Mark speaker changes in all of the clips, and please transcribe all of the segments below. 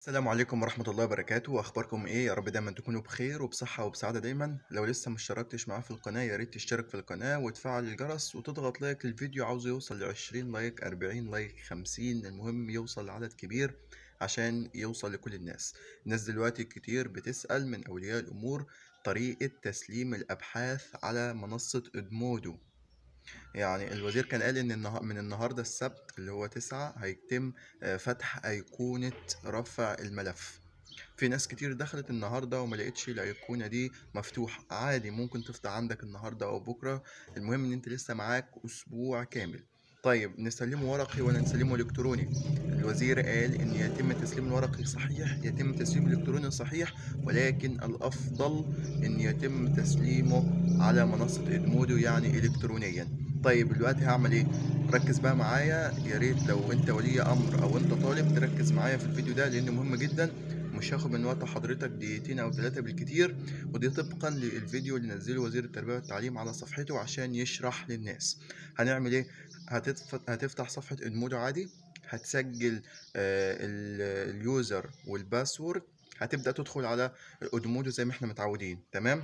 Speaker 1: السلام عليكم ورحمة الله وبركاته أخباركم إيه يا رب دايما تكونوا بخير وبصحة وبسعادة دايما لو لسه مش اشتركتش معايا في القناة يا ريت تشترك في القناة وتفعل الجرس وتضغط لايك للفيديو عاوزه يوصل لعشرين لايك أربعين لايك خمسين المهم يوصل لعدد كبير عشان يوصل لكل الناس الناس دلوقتي كتير بتسأل من أولياء الأمور طريقة تسليم الأبحاث على منصة إدمودو يعني الوزير كان قال ان النها- من النهارده السبت اللي هو تسعة هيتم آه، فتح أيقونة رفع الملف في ناس كتير دخلت النهارده وما لقيتش الايقونه دي مفتوحه عادي ممكن تفتح عندك النهارده او بكره المهم ان انت لسه معاك اسبوع كامل طيب نسلمه ورقي ولا نسلمه الكتروني الوزير قال ان يتم تسليم الورقي صحيح يتم تسليم الالكتروني صحيح ولكن الافضل ان يتم تسليمه على منصه ادمودو يعني الكترونيا طيب دلوقتي هعمل ايه ركز بقى معايا يا ريت لو انت ولي امر او انت طالب تركز معايا في الفيديو ده لانه مهم جدا مش هاخد من وقت حضرتك دقيقتين او ثلاثة بالكتير ودي طبقا للفيديو اللي نزله وزير التربية والتعليم على صفحته عشان يشرح للناس هنعمل ايه هتتف- هتفتح صفحة ادمودو عادي هتسجل آه، ال- اليوزر والباسورد هتبدأ تدخل على ادمودو زي ما احنا متعودين تمام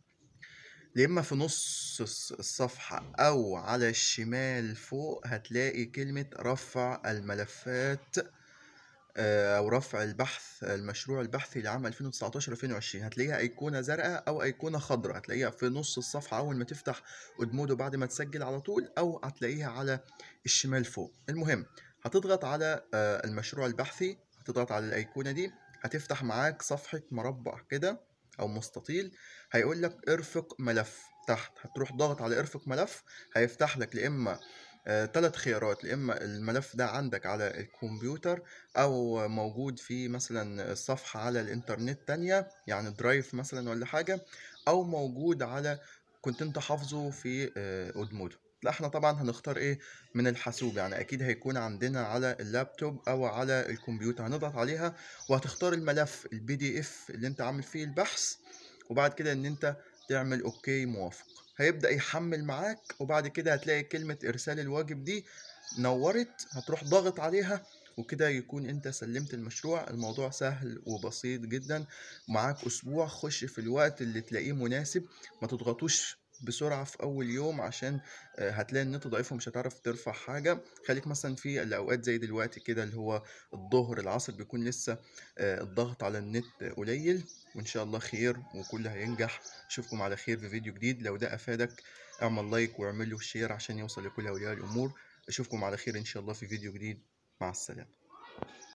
Speaker 1: يا اما في نص الص- الصفحة او على الشمال فوق هتلاقي كلمة رفع الملفات آه، او رفع البحث المشروع البحثي لعام 2019 2020 هتلاقيها ايقونه زرقاء او ايقونه خضراء هتلاقيها في نص الصفحه اول ما تفتح ادمودو بعد ما تسجل على طول او هتلاقيها على الشمال فوق المهم هتضغط على آه، المشروع البحثي هتضغط على الايقونه دي هتفتح معاك صفحه مربع كده او مستطيل هيقول لك ارفق ملف تحت هتروح ضاغط على ارفق ملف هيفتح لك يا اما ثلاث خيارات يا اما الملف ده عندك على الكمبيوتر او موجود في مثلا صفحة على الانترنت تانية يعني درايف مثلا ولا حاجة او موجود على كنت انت حافظه في آه، اودمودو لا احنا طبعا هنختار ايه من الحاسوب يعني اكيد هيكون عندنا على اللابتوب او على الكمبيوتر هنضغط عليها وهتختار الملف البي دي اف اللي انت عامل فيه البحث وبعد كده ان انت تعمل اوكي موافق هيبدأ يحمل معاك وبعد كده هتلاقي كلمة ارسال الواجب دي نورت هتروح ضاغط عليها وكده يكون انت سلمت المشروع الموضوع سهل وبسيط جدا معاك اسبوع خش في الوقت اللي تلاقيه مناسب ما تضغطوش بسرعة في أول يوم عشان آه، هتلاقي النت ضعيف ومش هتعرف ترفع حاجة خليك مثلا في الأوقات زي دلوقتي كده اللي هو الظهر العصر بيكون لسه آه، الضغط على النت قليل وإن شاء الله خير وكله هينجح أشوفكم على خير في فيديو جديد لو ده أفادك اعمل لايك واعمل له شير عشان يوصل لكل أولياء الأمور أشوفكم على خير إن شاء الله في فيديو جديد مع السلامة